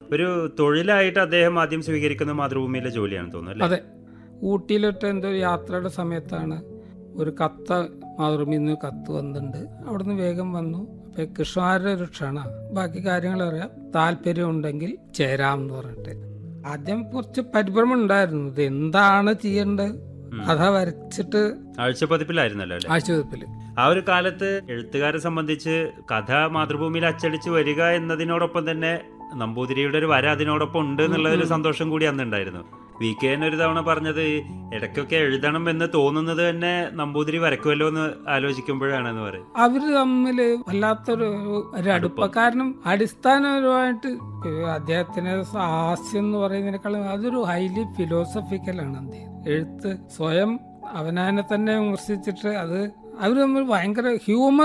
ഒരു തൊഴിലായിട്ട് അദ്ദേഹം ആദ്യം സ്വീകരിക്കുന്ന മാതൃഭൂമിയിലെ ജോലിയാണ് തോന്നുന്നു അല്ലേ അതെ ഊട്ടിയിലിട്ട് എന്തോ ഒരു യാത്രയുടെ സമയത്താണ് ഒരു കത്ത് മാതൃഭൂമിയിൽ നിന്ന് കത്ത് വന്നിട്ടുണ്ട് അവിടുന്ന് വേഗം വന്നു അപ്പൊ കൃഷ്ണമാരുടെ ഒരു ക്ഷണ ബാക്കി കാര്യങ്ങൾ അറിയാം താല്പര്യം ഉണ്ടെങ്കിൽ ചേരാം എന്ന് പറഞ്ഞിട്ട് ആദ്യം കുറച്ച് പരിഭ്രമം ഉണ്ടായിരുന്നു ഇത് എന്താണ് ചെയ്യേണ്ടത് കഥ വരച്ചിട്ട് ആഴ്ചപ്പതിപ്പിലായിരുന്നല്ലോ അല്ലേ ആശുപത്രിയിൽ ആ ഒരു കാലത്ത് എഴുത്തുകാരെ സംബന്ധിച്ച് കഥ മാതൃഭൂമിയിൽ അച്ചടിച്ച് വരിക എന്നതിനോടൊപ്പം തന്നെ നമ്പൂതിരിയുടെ ഒരു വര അതിനോടൊപ്പം ഉണ്ട് എന്നുള്ള ഒരു സന്തോഷം കൂടി അന്നുണ്ടായിരുന്നു വി കെ എൻ ഒരു തവണ പറഞ്ഞത് ഇടയ്ക്കൊക്കെ എഴുതണം എന്ന് തോന്നുന്നത് തന്നെ നമ്പൂതിരി വരക്കുമല്ലോ എന്ന് ആലോചിക്കുമ്പോഴാണെന്ന് പറയും അവര് തമ്മില് വല്ലാത്തൊരു ഒരു അടുപ്പ കാരണം അടിസ്ഥാനപരമായിട്ട് അദ്ദേഹത്തിന് ഹാസ്യം എന്ന് പറയുന്നതിനേക്കാളും അതൊരു ഹൈലി ഫിലോസഫിക്കലാണ് അദ്ദേഹം എഴുത്ത് സ്വയം അവനാനെ തന്നെ വിമർശിച്ചിട്ട് അത് അവർ തമ്മിൽ ഭയങ്കര ഹ്യൂമർ